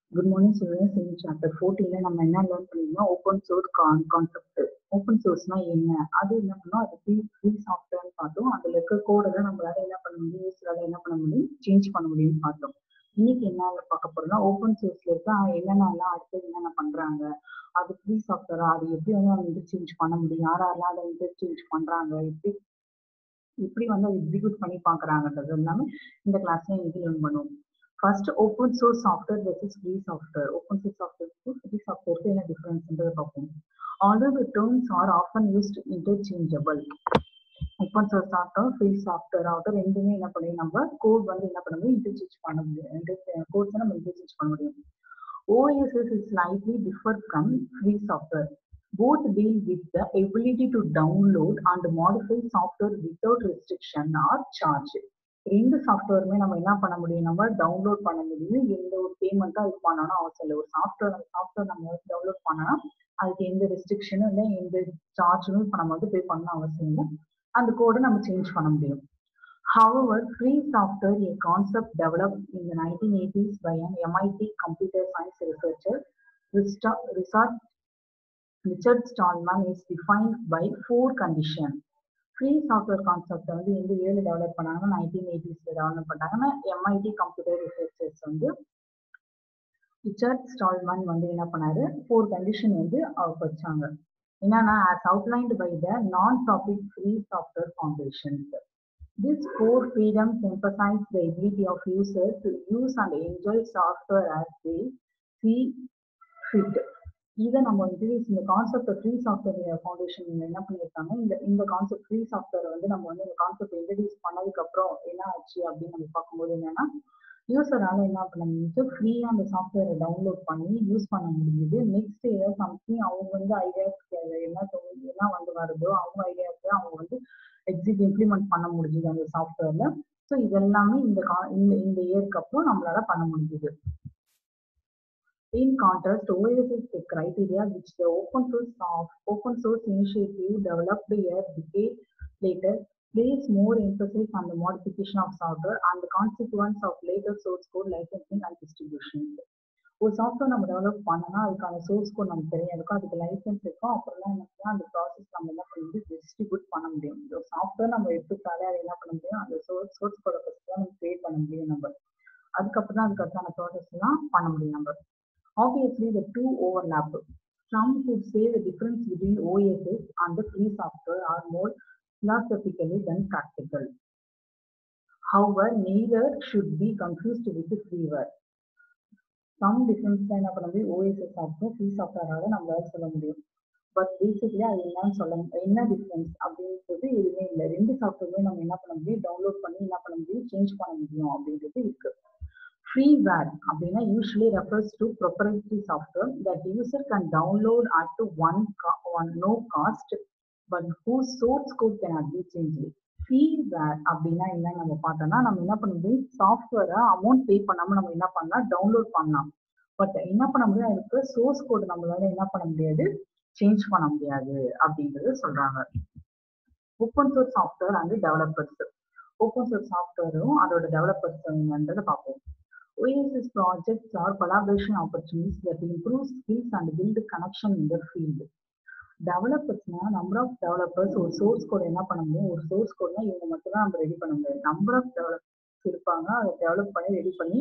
Good morning students இந்த chapter ஃபோர்டீன்ல நம்ம என்ன லேர்ன் பண்ணிருந்தோம் ஓப்பன் சோர்ஸ் கான் கான்செப்ட் ஓப்பன் சோர்ஸ்னா என்ன அது என்ன பண்ணோம் அது ஃப்ரீ ஃப்ரீ சாஃப்ட்வேர்னு பார்த்தோம் அதுல இருக்க கோடெல்லாம் நம்மளால என்ன பண்ண முடியும் யூஸ்லால என்ன பண்ண முடியும் சேஞ்ச் பண்ண முடியும்னு பார்த்தோம் இன்னைக்கு என்ன பார்க்க போறோம்னா ஓப்பன் சோர்ஸ்ல இருக்க என்னென்னலாம் அடுத்து என்னென்ன பண்றாங்க அது ஃப்ரீ சாஃப்ட்வேரா அது எப்படி வந்து நம்ம வந்து சேஞ்ச் பண்ண முடியும் யாரெல்லாம் அதை வந்து சேஞ்ச் பண்றாங்க எப்படி எப்படி வந்து அதை எக்ஸிக்யூட் பண்ணி பாக்குறாங்கன்றது எல்லாமே இந்த கிளாஸ்ல இன்னைக்கு லேர்ன் பண்ணுவோம் first open source software versus free software open source சாஃப்ட்வேருக்கு ஃப்ரீ சாஃப்ட்வேருக்கு என்ன டிஃபரன்ஸ்ன்றதை பார்ப்போம் although the terms are often used interchangeable open source software free software ஆகட்டும் ரெண்டுமே என்ன பண்ணி நம்ம கோட் வந்து என்ன பண்ண முடியும் இன்டர்சேஞ்ச் பண்ண முடியும் கோட்ஸை நம்ம இன்டர்சேஞ்ச் பண்ண முடியும் OSS is slightly different from free software. Both deal with the ability to download and modify software without restriction or charge. ரெண்டு சாஃப்ட்வேருமே நம்ம என்ன பண்ண முடியும் நம்ம டவுன்லோட் பண்ண முடியும் எந்த ஒரு பேமெண்ட்டும் அதுக்கு பண்ணணும் அவசியம் இல்லை ஒரு சாஃப்ட்வேர் அந்த சாஃப்ட்வேர் நம்ம டவுன்லோட் பண்ணனா அதுக்கு எந்த ரெஸ்ட்ரிக்ஷனும் இல்லை எந்த சார்ஜுமே இப்போ நம்ம வந்து பே பண்ண அவசியம் இல்லை அந்த கோடை நம்ம சேஞ்ச் பண்ண முடியும் However, free software, a concept developed in the 1980s by an MIT computer science researcher, Richard, Richard Stallman, is defined by four conditions. Free software concept வந்து எந்த இயர்ல டெவலப் பண்ணாங்கன்னா நைன்டீன் எயிட்டிஸ்ல டெவலப் பண்ணாங்கன்னா எம்ஐடி கம்ப்யூட்டர் ரிசர்ச்சர்ஸ் வந்து Richard Stallman வந்து என்ன பண்ணாரு ஃபோர் கண்டிஷன் வந்து அவர் வச்சாங்க என்னன்னா as அவுட்லைன்டு by the non profit free software foundations These four freedoms emphasize the ability of users to use and enjoy software as they see fit. இதை நம்ம வந்து இந்த கான்செப்ட் ஃப்ரீ சாஃப்ட்வேர் ஃபவுண்டேஷன் என்ன பண்ணியிருக்காங்க இந்த இந்த கான்செப்ட் ஃப்ரீ சாஃப்ட்வேர் வந்து நம்ம வந்து இந்த கான்செப்ட் இன்ட்ரடியூஸ் பண்ணதுக்கு அப்புறம் என்ன ஆச்சு அப்படின்னு நம்ம பார்க்கும்போது என்னன்னா யூசரால என்ன பண்ண முடிஞ்சு ஃப்ரீயா அந்த சாஃப்ட்வேரை டவுன்லோட் பண்ணி யூஸ் பண்ண முடியுது நெக்ஸ்ட் ஏதாவது சம்திங் அவங்க வந்து ஐடியாஸ் என்ன தோணுது என்ன வந்து வருதோ அவங்க ஐடியாஸ் அவங்க வந்து எக்ஸிட் இம்ப்ளிமெண்ட் பண்ண முடிஞ்சுது அந்த சாஃப்ட்வேர்ல ஸோ இதெல்லாமே இந்த இந்த இந்த இயர்க்கு அப்புறம் நம்மளால பண்ண முடிஞ்சுது In contrast, OS is the criteria which the open source of open source initiative developed a decade later place more emphasis on the modification of software and the consequence of later source code licensing and distribution. ஒரு software நம்ம develop பண்ணனா அதுக்கான source code நமக்கு தெரியும் இருக்கும் அதுக்கு licence இருக்கும் அப்புறம் தான் என்ன அந்த ப்ராசஸ் நம்ம என்ன பண்ண முடியும் டிஸ்ட்ரிபியூட் பண்ண முடியும் இந்த சாஃப்ட்வேர் நம்ம எடுத்துட்டாலே அதை என்ன பண்ண முடியும் அந்த சோர்ஸ் சோர்ஸ் கோடை ஃபஸ்ட் தான் நம்ம கிரியேட் பண்ண முடியும் நம்ம அதுக்கப்புறம் தான் அதுக்கடுத்தான ப்ராசஸ் எல்லாம் பண்ண முடியும் நம்ம obviously the two overlap. Some could say the difference between OSS and the free software are more philosophically than practical. However, neither should be confused with the freeware. Some difference என்ன பண்ண முடியும் OSS software free சாஃப்ட்வேரால நம்மளால சொல்ல முடியும் but basically அது என்னன்னு சொல்ல என்ன டிஃபரன்ஸ் அப்படின்றது எதுவுமே இல்லை ரெண்டு சாஃப்ட்வேருமே நம்ம என்ன பண்ண முடியும் டவுன்லோட் பண்ணி என்ன பண்ண முடியும் சேஞ்ச் பண்ண முடியும் அப்படின்றது இருக்கு freeware அப்படின்னா usually refers to proprietary software that user can download at to one, one no cost but whose source code cannot be changed. freeware அப்படின்னா என்ன நம்ம பார்த்தோம்னா நம்ம என்ன பண்ண முடியும் சாஃப்ட்வேரை அமௌண்ட் பே பண்ணாம நம்ம என்ன பண்ணலாம் டவுன்லோட் பண்ணலாம் பட் என்ன பண்ண முடியும் அதுக்கு சோர்ஸ் கோட் நம்மளால என்ன பண்ண முடியாது சேஞ்ச் பண்ண முடியாது அப்படின்றது சொல்றாங்க open source software and developers open source சாஃப்ட்வேரும் அதோட டெவலப்பர்ஸ் என்னன்றதை பார்ப்போம் OSS projects are collaboration opportunities that improve skills and build connection in the field. டெவலப்பர்ஸ்னா நம்பர் ஆஃப் டெவலப்பர்ஸ் ஒரு சோர்ஸ் கோட் என்ன பண்ண முடியும் ஒரு சோர்ஸ் கோட்னா இவங்க மட்டும் தான் நம்ம ரெடி பண்ண முடியாது நம்பர் ஆஃப் டெவலப்பர்ஸ் இருப்பாங்க அதை டெவலப் பண்ணி ரெடி பண்ணி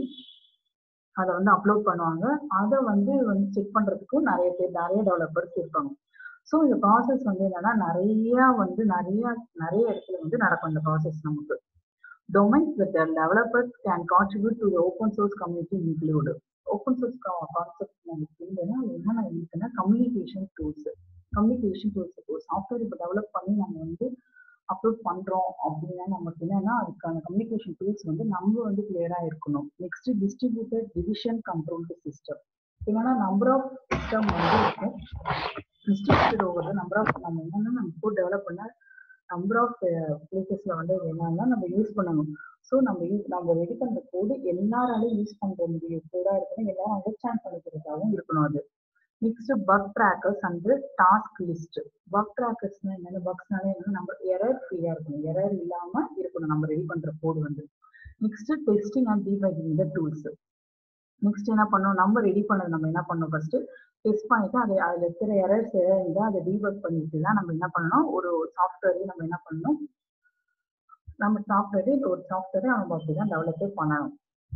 அதை வந்து அப்லோட் பண்ணுவாங்க அதை வந்து வந்து செக் பண்றதுக்கும் நிறைய பேர் நிறைய டெவலப்பர்ஸ் இருப்பாங்க ஸோ இந்த ப்ராசஸ் வந்து என்னன்னா நிறைய வந்து நிறைய நிறைய இடத்துல வந்து நடக்கும் இந்த ப்ராசஸ் நமக்கு domains that the developers can contribute to the open source community include open source concept என்னன்னா என்னென்ன இருக்குன்னா கம்யூனிகேஷன் டூல்ஸ் கம்யூனிகேஷன் டூல்ஸ் ஒரு சாஃப்ட்வேர் இப்போ டெவலப் பண்ணி நம்ம வந்து அப்லோட் பண்றோம் அப்படின்னா நமக்கு என்னன்னா அதுக்கான கம்யூனிகேஷன் டூல்ஸ் வந்து நம்ம வந்து கிளியரா இருக்கணும் next distributed division controlled system என்னன்னா நம்பர் ஆஃப் சிஸ்டம் வந்து இருக்கும் டிஸ்ட்ரிபியூட்டட் ஓவர் நம்பர் ஆஃப் நம்ம என்னன்னா நம்ம கோட் டெவலப் பண்ண நம்பர் ஆஃப் பிளேசஸ்ல வந்து என்னன்னா நம்ம யூஸ் பண்ணணும் ஸோ நம்ம யூஸ் நம்ம ரெடி பண்ற கோடு எல்லாராலையும் யூஸ் பண்ற முடியும் கோடா இருக்கணும் எல்லாரும் அண்டர்ஸ்டாண்ட் பண்ணிக்கிறதாகவும் இருக்கணும் அது next bug trackers and task list bug ட்ராக்கர்ஸ்னா என்னென்ன பக்ஸ்னால என்னன்னா நம்ம எரர் ஃப்ரீயா இருக்கணும் எரர் இல்லாம இருக்கணும் நம்ம ரெடி பண்ற கோடு வந்து next testing and debugging the tools next என்ன பண்ணணும் நம்ம ரெடி பண்ணது நம்ம என்ன பண்ணணும் ஃபர்ஸ்ட் டெஸ்ட் பண்ணிட்டு அது அதுல இருக்கிற எரர்ஸ் இருந்தா அதை டீபக் பண்ணிட்டு தான் நம்ம என்ன பண்ணணும் ஒரு சாஃப்ட்வேர் நம்ம என்ன பண்ணணும் நம்ம சாஃப்ட்வேர் ஒரு சாஃப்ட்வேரை நம்ம அப்படிதான் டெவலப்பே பண்ணணும்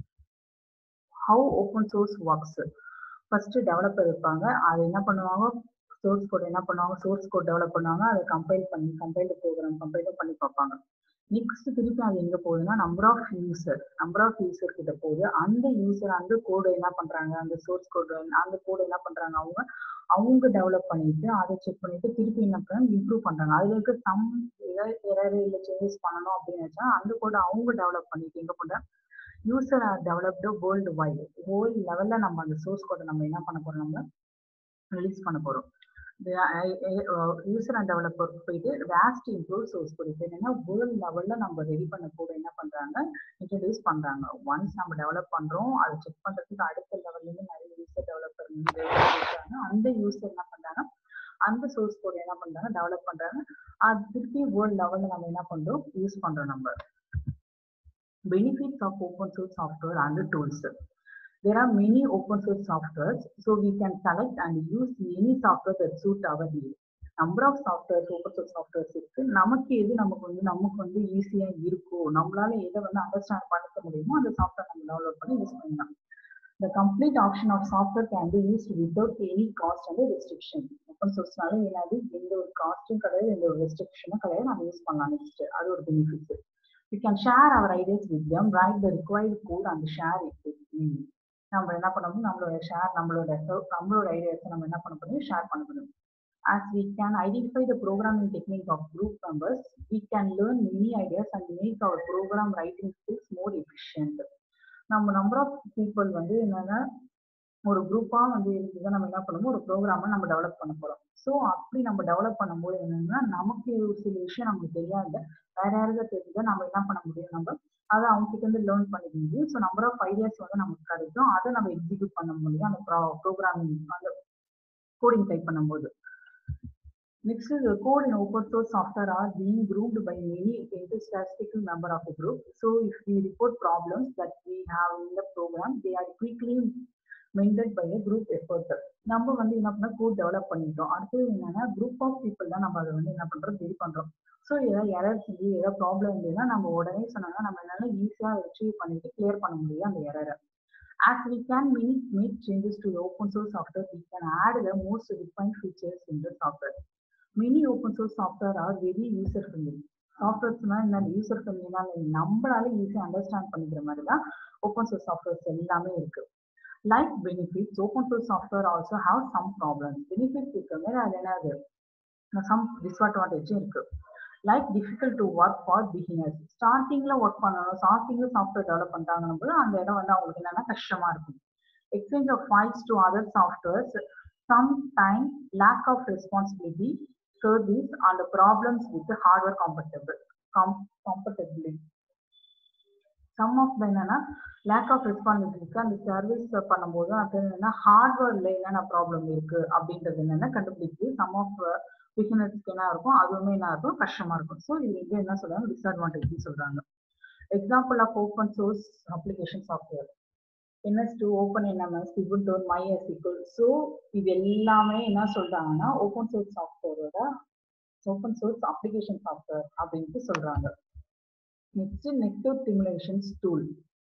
how open source works first developer இருப்பாங்க அது என்ன பண்ணுவாங்க சோர்ஸ் கோட் என்ன பண்ணுவாங்க சோர்ஸ் கோட் டெவலப் பண்ணுவாங்க அதை கம்பைல் பண்ணி கம்பைல் ப்ரோக்ராம் கம்பைலும் பண்ணி பார்ப்பாங்க நெக்ஸ்ட் திருப்பி அது எங்க போகுதுன்னா number of user number of user கிட்ட போகுது அந்த யூசர் அந்த கோடு என்ன பண்றாங்க அந்த சோர்ஸ் கோடு அந்த கோடு என்ன பண்றாங்க அவங்க அவங்க டெவலப் பண்ணிட்டு அதை செக் பண்ணிட்டு திருப்பி என்ன பண்ணாங்க இம்ப்ரூவ் பண்றாங்க அதுல இருக்க சம் ஏதாவது எரர் இல்ல சேஞ்சஸ் பண்ணணும் அப்படின்னு நினைச்சா அந்த கோடை அவங்க டெவலப் பண்ணிட்டு எங்க பண்றாங்க user are developed world wide world லெவல்ல நம்ம அந்த சோர்ஸ் கோடை நம்ம என்ன பண்ண போறோம் நம்ம ரிலீஸ் பண்ண போறோம் யூசர் அண்ட் டெவலப்பர் போயிட்டு வேஸ்ட் இம்ப்ரூவ் சோர்ஸ் கோட் இப்போ என்னன்னா வேர்ல்ட் லெவல்ல நம்ம ரெடி பண்ண கூட என்ன பண்றாங்க இன்ட்ரடியூஸ் பண்றாங்க ஒன்ஸ் நம்ம டெவலப் பண்றோம் அதை செக் பண்றதுக்கு அடுத்த லெவல்ல இருந்து நிறைய யூசர் டெவலப்பர் இருக்காங்க அந்த யூசர் என்ன பண்றாங்க அந்த சோர்ஸ் கோட் என்ன பண்றாங்க டெவலப் பண்றாங்க அது திருப்பி வேர்ல்ட் லெவல்ல நம்ம என்ன பண்றோம் யூஸ் பண்றோம் நம்ம benefits of open source software and the tools. There are many open source softwares, so we can select and use any software that suit our need. Number of softwares open source softwares இருக்கு நமக்கு எது நமக்கு வந்து நமக்கு வந்து ஈஸியா இருக்கும் நம்மளால எதை வந்து அண்டர்ஸ்டாண்ட் பண்ணிக்க முடியுமோ அந்த சாஃப்ட்வேர் நம்ம டவுன்லோட் பண்ணி யூஸ் பண்ணலாம் The complete option of software can be used without any cost and restriction. Open சோர்ஸ்னால என்னது எந்த ஒரு காஸ்டும் கிடையாது எந்த ஒரு ரெஸ்ட்ரிக்ஷனும் கிடையாது நம்ம யூஸ் பண்ணலாம் நெக்ஸ்ட் அது ஒரு benefit we can share our ideas with them, write the required code and share it with them. நம்ம என்ன பண்ண முடியும் நம்மளோட ஷேர் நம்மளோட நம்மளோட ஐடியாஸ் நம்ம என்ன பண்ண முடியும் ஷேர் பண்ண முடியும் as we can identify the programming technique of group members we can learn many ideas and make our program writing skills more efficient நம்ம நம்பர் ஆஃப் பீப்புள் வந்து என்னன்னா ஒரு குரூப்பா வந்து இருந்து நம்ம என்ன பண்ணுவோம் ஒரு ப்ரோக்ராமை நம்ம டெவலப் பண்ண போறோம் ஸோ அப்படி நம்ம டெவலப் பண்ணும்போது என்னன்னா நமக்கு ஒரு சில விஷயம் நமக்கு தெரியாது வேற யாராவது தெரிஞ்சா நம்ம என்ன பண்ண முடியும் நம்ம அதை அவங்க கிட்ட இருந்து லேர்ன் பண்ணிக்க முடியும் ஸோ நம்பர் ஆஃப் ஐடியாஸ் வந்து நமக்கு கிடைக்கும் அதை நம்ம எக்ஸிக்யூட் பண்ண முடியும் அந்த ப்ரோக்ராமிங் அந்த கோடிங் டைப் பண்ணும்போது Next is the code in open source software are being grouped by many enthusiastic member of a group. So if we report problems that we have in the program, they are quickly mended by a group effort. நம்ம வந்து என்ன பண்ண code develop பண்ணிட்டோம் அடுத்தது என்னன்னா group of people தான் நம்ம அதை வந்து என்ன பண்றோம் ரெடி பண்றோம் ஸோ ஏதாவது எரர் செஞ்சு ஏதாவது ப்ராப்ளம் இருந்ததுன்னா நம்ம உடனே சொன்னாங்கன்னா நம்ம என்னால ஈஸியா ரிட்ரீவ் பண்ணிட்டு கிளியர் பண்ண முடியும் அந்த எரரை As we can many make changes to the open source software, we can add the most refined features in the software. Many open source software are very user friendly. சாஃப்ட்வேர்ஸ்னா என்ன user ஃப்ரெண்ட்லினா நம்மளால ஈஸியாக understand பண்ணிக்கிற மாதிரி தான் open source softwares எல்லாமே இருக்கு like benefits open source software also have some problems benefits இருக்கிற மாதிரி அது என்னது சம் டிஸ்அட்வான்டேஜும் இருக்கு like difficult to work for beginners ஸ்டார்டிங்ல ஒர்க் பண்ணணும் ஸ்டார்டிங்ல சாஃப்ட்வேர் டெவலப் பண்றாங்கன்னும் போது அந்த இடம் வந்து அவங்களுக்கு என்னன்னா கஷ்டமா இருக்கும் exchange of files to other softwares some time lack of responsibility service and problems with hardware compatible compatibility some of என்னன்னா லேக் ஆஃப் ரெஸ்பான்சிபிலிட்டி அந்த சர்வீஸ் பண்ணும்போது அது என்னன்னா ஹார்ட்வேர்ல என்னென்ன ப்ராப்ளம் இருக்கு அப்படின்றது என்னன்னா கண்டுபிடிச்சு சம் ஆஃப் பிகினர்ஸ்க்கு என்ன இருக்கும் அதுவுமே என்ன இருக்கும் கஷ்டமா இருக்கும் ஸோ இது வந்து என்ன சொல்றாங்க டிஸ்அட்வான்டேஜ் சொல்றாங்க example of open source application software NS two open NMS Kubuntu MySQL so இது எல்லாமே என்ன சொல்றாங்கன்னா ஓப்பன் சோர்ஸ் சாஃப்ட்வேரோட ஓப்பன் சோர்ஸ் அப்ளிகேஷன் சாஃப்ட்வேர் அப்படின்ட்டு சொல்றாங்க next network simulations tool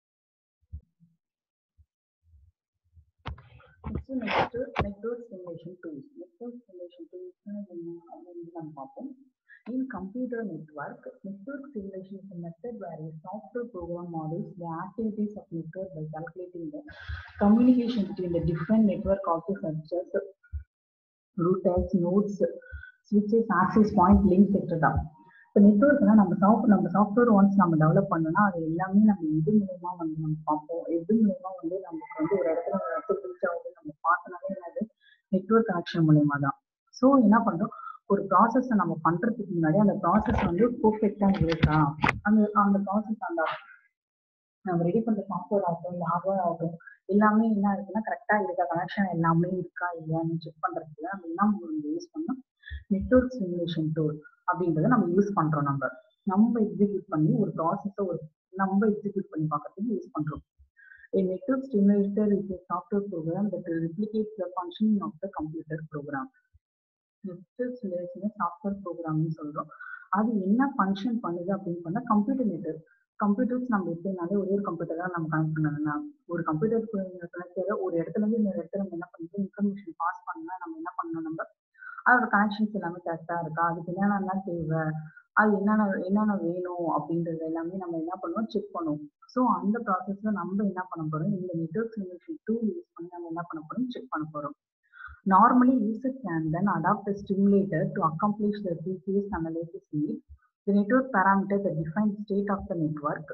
next next network simulation tools network simulation tools என்ன அப்படின்னு நம்ம பார்ப்போம் In computer network, network simulation is a method where a software program models the activities of network by calculating the communication between the different network objects such as routers, nodes, switches, access point, links, etc. இப்போ நெட்ஒர்க்னா நம்ம soft நம்ம software once நம்ம develop பண்ணோம்னா அது எல்லாமே நம்ம எது மூலயமா வந்து நம்ம பார்ப்போம் எது மூலயமா வந்து நமக்கு வந்து ஒரு இடத்துல ஒரு இடத்துல ரீச் ஆகுது நம்ம பார்த்தனாலே என்னது நெட்ஒர்க் கனெக்ஷன் மூலயமா தான் ஸோ என்ன பண்றோம் ஒரு ப்ராசஸை நம்ம பண்றதுக்கு முன்னாடி அந்த ப்ராசஸ் வந்து பர்ஃபெக்டா இருக்கா அந்த அந்த ப்ராசஸ் அந்த நம்ம ரெடி பண்ற சாஃப்ட்வேர் ஆகட்டும் இல்லை ஹார்ட்வேர் ஆகட்டும் எல்லாமே என்ன இருக்குன்னா கரெக்டா இருக்கா கனெக்ஷன் எல்லாமே இருக்கா இல்லையான்னு செக் பண்றதுக்கு நம்ம என்ன யூஸ் பண்ணோம் நெட்ஒர்க் சிமுலேஷன் டூல் அப்படின்றத நம்ம யூஸ் பண்றோம் நம்ம நம்ம எக்ஸிக்யூட் பண்ணி ஒரு ப்ராசஸை ஒரு நம்ம எக்ஸிக்யூட் பண்ணி பார்க்கறதுக்கு யூஸ் பண்றோம் A network stimulator is a software program that replicates the functioning of the computer program. Network stimulation software ப்ரோக்ராம்னு சொல்றோம் அது என்ன ஃபங்க்ஷன் பண்ணுது அப்படின்னு சொன்னா கம்ப்யூட்டர் நெட்வொர்க் கம்ப்யூட்டர்ஸ் நம்ம எப்படினாலே ஒரே ஒரு கம்ப்யூட்டர் தான் நம்ம கனெக்ட் பண்ணணும்னா ஒரு கம்ப்யூட்டர் கனெக்ட் செய்ய ஒரு இடத்துல இருந்து இன்னொரு இடத்துல நம்ம என்ன பண்ணுறோம் இன்ஃபர்மேஷன் பாஸ் பண்ணா நம்ம என்ன பண்ணணும் நம்ம அதோட கனெக்ஷன்ஸ் எல்லாமே கரெக்டா இருக்கா அதுக்கு என்னென்ன தேவை அது என்னென்ன என்னென்ன வேணும் அப்படின்றது எல்லாமே நம்ம என்ன பண்ணுவோம் செக் பண்ணுவோம் ஸோ அந்த ப்ராசஸ்ல நம்ம என்ன பண்ண போறோம் இந்த நெட்வொர்க் சிமுலேஷன் டூல் யூஸ் பண்ணி நம்ம என்ன பண்ண போறோம் செக் பண்ண போறோம் Normally, user can then adopt a stimulator to accomplish the previous analysis need, the network parameter that defines the state of the network,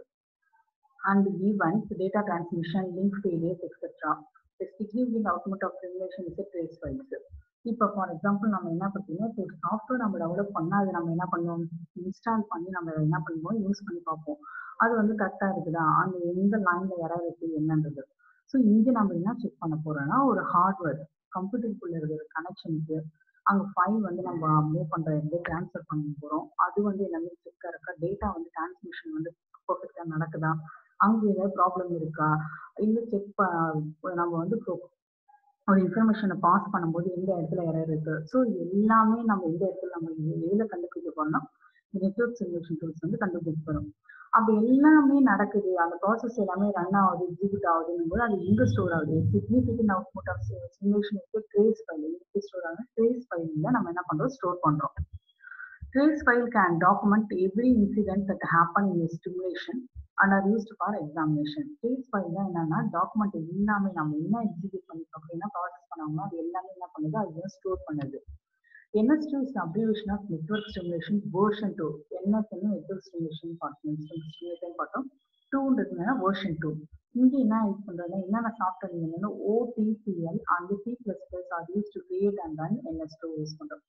and the events, data transmission, link failures, etc. The significant output of simulation is a trace files. இப்போ for example நம்ம என்ன பார்த்தீங்கன்னா இப்போ ஒரு software நம்ம develop பண்ணால் அது நம்ம என்ன பண்ணுவோம் இன்ஸ்டால் பண்ணி நம்ம என்ன பண்ணுவோம் யூஸ் பண்ணி பார்ப்போம் அது வந்து கரெக்டாக இருக்குதா அந்த எந்த லைனில் எரர் இருக்கு என்னன்றது ஸோ இங்கே நம்ம என்ன செக் பண்ண போறோம்னா ஒரு ஹார்ட்வேர் கம்ப்யூட்டருக்குள்ள இருக்கிற கனெக்ஷனுக்கு அங்கே ஃபைல் வந்து நம்ம மூவ் பண்ணுற இடத்துல ட்ரான்ஸ்ஃபர் பண்ண போகிறோம் அது வந்து எல்லாமே செக்காக இருக்கா டேட்டா வந்து டிரான்ஸ்மிஷன் வந்து பர்ஃபெக்டாக நடக்குதா அங்கே ஏதாவது ப்ராப்ளம் இருக்கா இல்லை செக் நம்ம வந்து ஒரு இன்ஃபர்மேஷனை பாஸ் பண்ணும்போது எந்த இடத்துல எரர் இருக்கு ஸோ எல்லாமே நம்ம எந்த இடத்துல நம்ம எதில் கண்டுபிடிக்க போறோம்னா நெட்ஒர்க் சொல்யூஷன் டூல்ஸ் வந்து கண்டுபிடிக்க போறோம் அப்படி எல்லாமே நடக்குது அந்த ப்ராசஸ் எல்லாமே ரன் ஆகுது எக்ஸிக்யூட் ஆகுதுன்னு போது அது எங்க ஸ்டோர் ஆகுது significant output of simulation trace file எங்க ஸ்டோர் ஆகுது ட்ரேஸ் ஃபைல்ல நம்ம என்ன பண்றோம் ஸ்டோர் பண்றோம் trace file can document every incident that happen in stimulation and are used for examination trace file தான் என்னன்னா டாக்குமெண்ட் எல்லாமே நம்ம என்ன எக்ஸிக்யூட் பண்ணிருக்கோம் என்ன ப்ராசஸ் பண்ணாங்களோ அது எல்லாமே என்ன பண்ணுது அது ஸ்டோர் பண்ணுது NS2 is the abbreviation of network stimulation version 2. NS வந்து network stimulation பார்த்தோம் stimulation பார்த்தோம் டூன்றதுனால version 2. இங்க என்ன யூஸ் பண்றதுன்னா என்னென்ன சாஃப்ட்வேர் என்னன்னா OTCL and C++ are used to create and run NS2 use பண்றோம்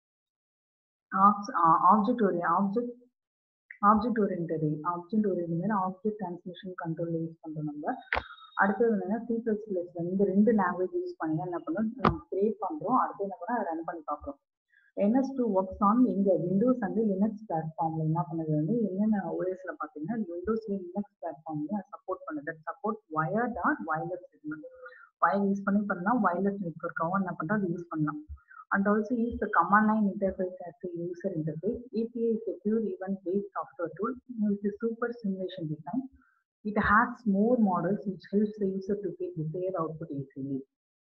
ஆப்ஜெக்ட் ஒரு object object oriented object oriented object transmission control use பண்றோம் நம்ம அடுத்தது என்னன்னா சி பிளஸ் பிளஸ் இந்த ரெண்டு லாங்குவேஜ் யூஸ் பண்ணி என்ன பண்ணோம் நம்ம கிரியேட் பண்றோம் அடுத்து என்ன பண்ணோம் அதை ரன் பண்ணி பார்க்குறோம் என்எஸ் டூ ஒர்க்ஸ் ஆன் எங்க விண்டோஸ் அண்ட் லினக்ஸ் பிளாட்ஃபார்ம்ல என்ன பண்ணுது வந்து என்னென்ன ஓஎஸ்ல பாத்தீங்கன்னா விண்டோஸ்ல லினக்ஸ் பிளாட்ஃபார்ம்ல சப்போர்ட் பண்ணுது support wire dot wireless signal wire use பண்ணி பண்ணலாம் வயர்லெஸ் நெட்ஒர்க்காகவும் என்ன பண்றோம் அது யூஸ் பண்ணலாம் and also use the command line interface as a user interface. API is a pure event-based software tool with a super simulation design. It has more models which helps the user to get desired output easily.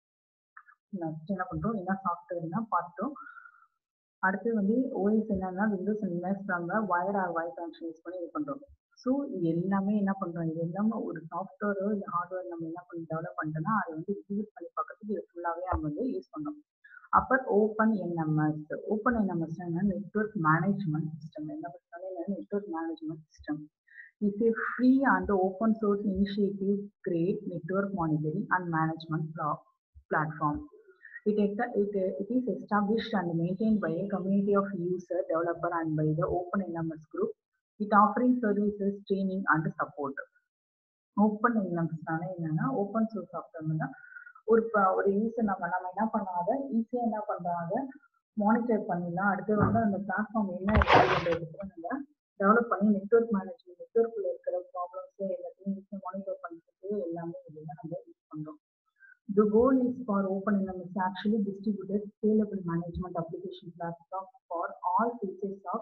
Next என்ன பண்றோம் என்ன சாஃப்ட்வேர்னா பார்த்தோம் அடுத்து வந்து OS என்னன்னா Windows Linux நம்ம wire or wire connection use பண்ணி இது பண்றோம் ஸோ இது எல்லாமே என்ன பண்றோம் இது எல்லாமே ஒரு சாஃப்ட்வேரோ இல்லை ஹார்ட்வேர் நம்ம என்ன பண்ணி டெவலப் பண்ணிட்டோம்னா அதை வந்து யூஸ் பண்ணி பார்க்கறதுக்கு இது ஃபுல்லாவே நம்ம வந்து யூஸ் பண்றோம் upper open NMS open NMS network management system என்ன network management system is a free and open source initiative create network monitoring and management platform. It, it, it is established and maintained by a community of user, developer and by the Open NMS group. It offering services, training and support. Open என்எம்ஸ்னால என்னன்னா open source சாஃப்ட்வேர்னா ஒரு ஒரு user நம்ம நம்ம என்ன பண்ணாத ஈஸியாக என்ன பண்ணுறாங்க மானிட்டர் பண்ணிடலாம் அடுத்து வந்து அந்த பிளாட்ஃபார்ம் என்ன இருக்குன்றதுக்கு நம்ம டெவலப் பண்ணி நெட்ஒர்க் மேனேஜ்மெண்ட் நெட்ஒர்க்கில் இருக்கிற ப்ராப்ளம்ஸ் எல்லாத்தையும் ஈஸியாக மானிட்டர் பண்ணுறதுக்கு எல்லாமே இதுதான் நம்ம யூஸ் பண்ணுறோம் The goal is for OpenNMS actually distributed scalable management application platform for all features of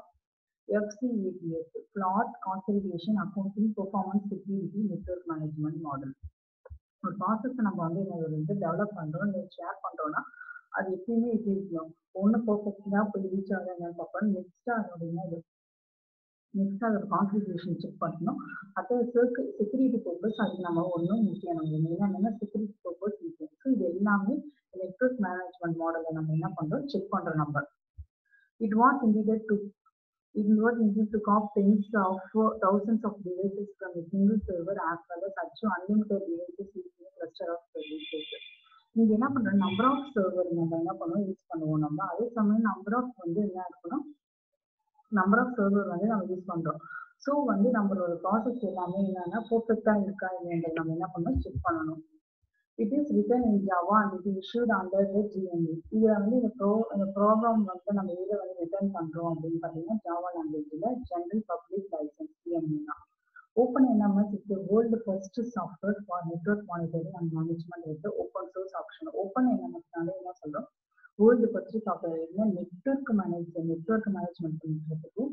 FCAPS, plot, consolidation, accounting, performance, security, network management model. ஒரு ப்ராசஸ் நம்ம வந்து என்ன வந்து டெவலப் பண்றோம் இல்லை ஷேர் பண்றோம்னா அது எப்பயுமே எப்படி இருக்கணும் ஒன்று பர்ஃபெக்டாக போய் ரீச் ஆகுது என்னன்னு பார்ப்போம் நெக்ஸ்ட் அதோட என்ன நெக்ஸ்ட் அதோட கான்ஃபிகரேஷன் செக் பண்ணணும் அடுத்தது சர்க்கு செக்யூரிட்டி பர்பஸ் அதுக்கு நம்ம ஒன்றும் முக்கியம் நம்ம மெயினாக என்னன்னா செக்யூரிட்டி பர்பஸ் முக்கியம் ஸோ இது எல்லாமே நெட்ஒர்க் மேனேஜ்மெண்ட் மாடலை நம்ம என்ன பண்ணுறோம் செக் பண்ணுறோம் நம்ம it was intended to It was easy to copy tens of uh, thousands of devices from a single server as well as achieve unlimited devices using a cluster of services. இங்க என்ன பண்றோம் number of server நம்ம என்ன பண்ணுவோம் use பண்ணுவோம் நம்ம அதே சமயம் நம்பர் ஆஃப் வந்து என்ன இருக்கணும் நம்பர் ஆஃப் சர்வர் வந்து நம்ம யூஸ் பண்றோம் ஸோ வந்து நம்மளோட ப்ராசஸ் எல்லாமே என்னன்னா பர்ஃபெக்டா இருக்கா இல்லைன்றது நம்ம என்ன பண்ணணும் செக் பண்ணணும் it is written in Java and it issued under the GME இதில் வந்து இந்த ப்ரோ இந்த ப்ரோக்ராம் வந்து நம்ம எதில் வந்து ரிட்டர்ன் பண்ணுறோம் அப்படின்னு பார்த்தீங்கன்னா ஜாவா லாங்குவேஜில் ஜென்ரல் பப்ளிக் லைசன்ஸ் ஜிஎம்இ தான் Open NMS is the world first software for network monitoring and management with the open source option. Open NMS நால என்ன சொல்றோம் வேர்ல்டு ஃபர்ஸ்ட் சாஃப்ட்வேர் என்ன நெட்வொர்க் மேனேஜ் நெட்வொர்க் மேனேஜ்மெண்ட் பண்ணுறதுக்கு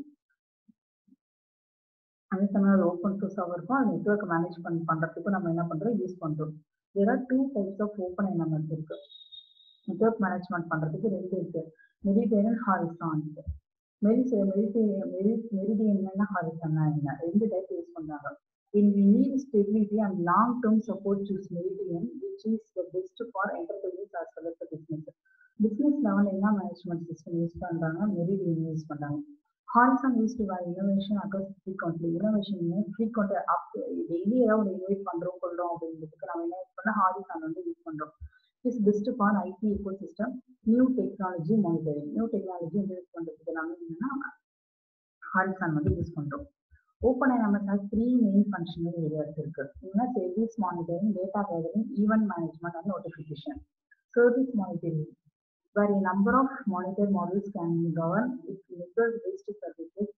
அதே சமயம் அது ஓப்பன் சோர்ஸாகவும் இருக்கும் அது நெட்வொர்க் மேனேஜ்மெண்ட் பண்ணுறதுக்கு நம்ம என்ன பண்ணுறோம் யூஸ் பண்ணுறோம் there are two types of open NMS இருக்கு நெட்வொர்க் மேனேஜ்மெண்ட் பண்ணுறதுக்கு ரெண்டு இருக்கு மெரிடேரியன் ஹாரிசான் மெரி மெரிடி மெரி மெரிடியன்னா ஹாரிசானா என்ன ரெண்டு டைப் யூஸ் பண்ணுறாங்க when we need stability and long-term support choose Meridian, which is the best for enterprises as well as the business. Business level என்ன management system யூஸ் பண்றாங்க Meridian யூஸ் பண்றாங்க. Horizon used to buy innovation across frequently. Innovation frequent up daily ஏதாவது innovate பண்றோம் கொள்றோம் அப்படிங்கிறதுக்கு நம்ம என்ன use பண்ண Horizon வந்து யூஸ் பண்றோம். Is best for IT ecosystem new technology monitoring new technology introduce பண்றதுக்கு நம்ம என்னன்னா Horizon வந்து யூஸ் பண்றோம். OpenIMS has three main functional areas இருக்கு என்ன service monitoring, data gathering, event management and notification. Service monitoring where a number of monitor models can govern its network-based services.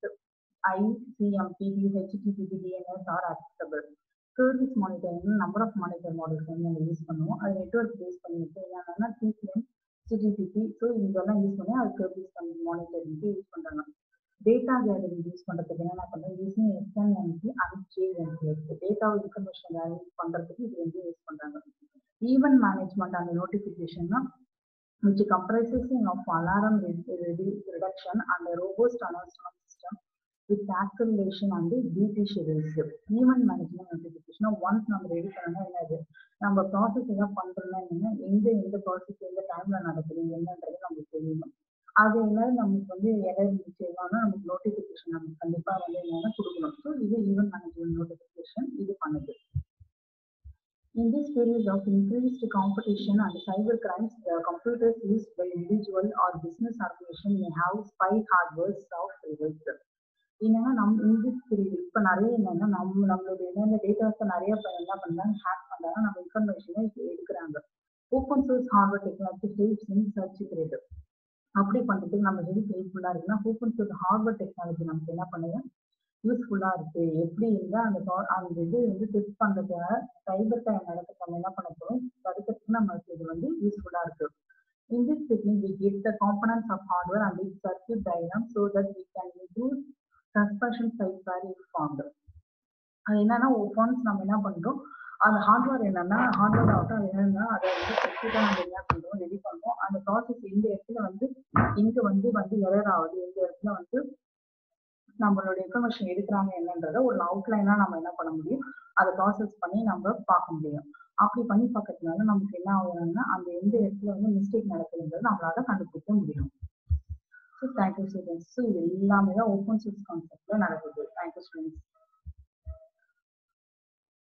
ICMPD, HTTP, DNS are accessible. Service monitoring number of monitor models வந்து நம்ம use பண்ணுவோம் அது network base பண்ணிட்டு என்னன்னா TCM, HTTP so இதெல்லாம் use பண்ணி அது service பண்ணி மானிட்டரிங்க்கு யூஸ் பண்றாங்க டேட்டா கேதரிங் யூஸ் பண்றதுக்கு என்ன பண்றோம் using SNMC and JNCS data information gathering பண்றதுக்கு இது வந்து யூஸ் பண்றாங்க ஈவென்ட் மேனேஜ்மெண்ட் அந்த நோட்டிஃபிகேஷன்னா which comprises of alarm reduction and a robust announcement system with acceleration and duty schedules. Event management notification once நம்ம ரெடி பண்ணணும் என்னது நம்ம ப்ராசஸ் எல்லாம் பண்றோம்னா என்ன எந்த எந்த ப்ராசஸ் எந்த டைம்ல நடக்குது என்னன்றது நமக்கு தெரியணும் அது என்ன நமக்கு வந்து எரர் இருந்துச்சு என்னன்னா நமக்கு நோட்டிஃபிகேஷன் நமக்கு கண்டிப்பா வந்து என்னன்னா கொடுக்கணும் ஸோ இது ஈவென்ட் மேனேஜ்மெண்ட் நோட்டிஃபிகேஷன் இது பண்ணுது In this period of increased competition and cyber crimes, the computers used by individual or business organization may have spy hardware software. என்னன்னா நம்ம இந்த பீரியட் இப்போ நிறைய என்னன்னா நம்ம நம்மளுடைய என்னென்ன டேட்டாஸை நிறைய பேர் என்ன பண்றாங்க ஹேக் பண்றாங்க நம்ம இன்ஃபர்மேஷனை எடுக்கிறாங்க open source hardware technology helps in search period அப்படி பண்றதுக்கு நம்ம ஹெல்ப் ஹெல்ப்ஃபுல்லா இருக்குன்னா ஓப்பன் சோர்ஸ் ஹார்ட்வேர் டெக்னாலஜி நமக்கு என்ன பண்ணுது யூஸ்ஃபுல்லா இருக்கு எப்படி இருந்தா அந்த அந்த இது வந்து டெஸ்ட் பண்றதுக்காக சைபர் கிரைம் நடக்க நம்ம என்ன பண்ண போறோம் தடுக்கிறதுக்கு நம்மளுக்கு இது வந்து யூஸ்ஃபுல்லா இருக்கு In this technique, we get the components of hardware and its circuit diagram so that we can use suspension site value formed. அது என்னன்னா ஒன்ஸ் நம்ம என்ன பண்றோம் அந்த ஹார்ட்வேர் என்னன்னா ஹார்ட்வேர் ஆகட்டும் அது என்னன்னா அதை வந்து சர்க்கியூட்டா நம்ம என்ன பண்றோம் ரெடி பண்றோம் அந்த ப்ராசஸ் எந்த இடத்துல வந்து இங்க வந்து வந்து எரர் ஆகுது எந்த இடத்துல வந்து நம்மளோட இன்ஃபர்மேஷன் எடுக்கிறாங்க என்னன்றத ஒரு அவுட்லைனா நம்ம என்ன பண்ண முடியும் அதை ப்ராசஸ் பண்ணி நம்ம பார்க்க முடியும் அப்படி பண்ணி பார்க்கறதுனால நமக்கு என்ன ஆகுதுன்னா அந்த எந்த இடத்துல வந்து மிஸ்டேக் நடக்குதுன்றது நம்மளால கண்டுபிடிக்க முடியும் ஸோ தேங்க்யூ ஸ்டூடெண்ட்ஸ் ஸோ இது எல்லாமே தான் ஓப்பன் சோர்ஸ் கான்செப்ட்ல நடக்குது தேங்க்யூ ஸ்டூடெண்ட்ஸ்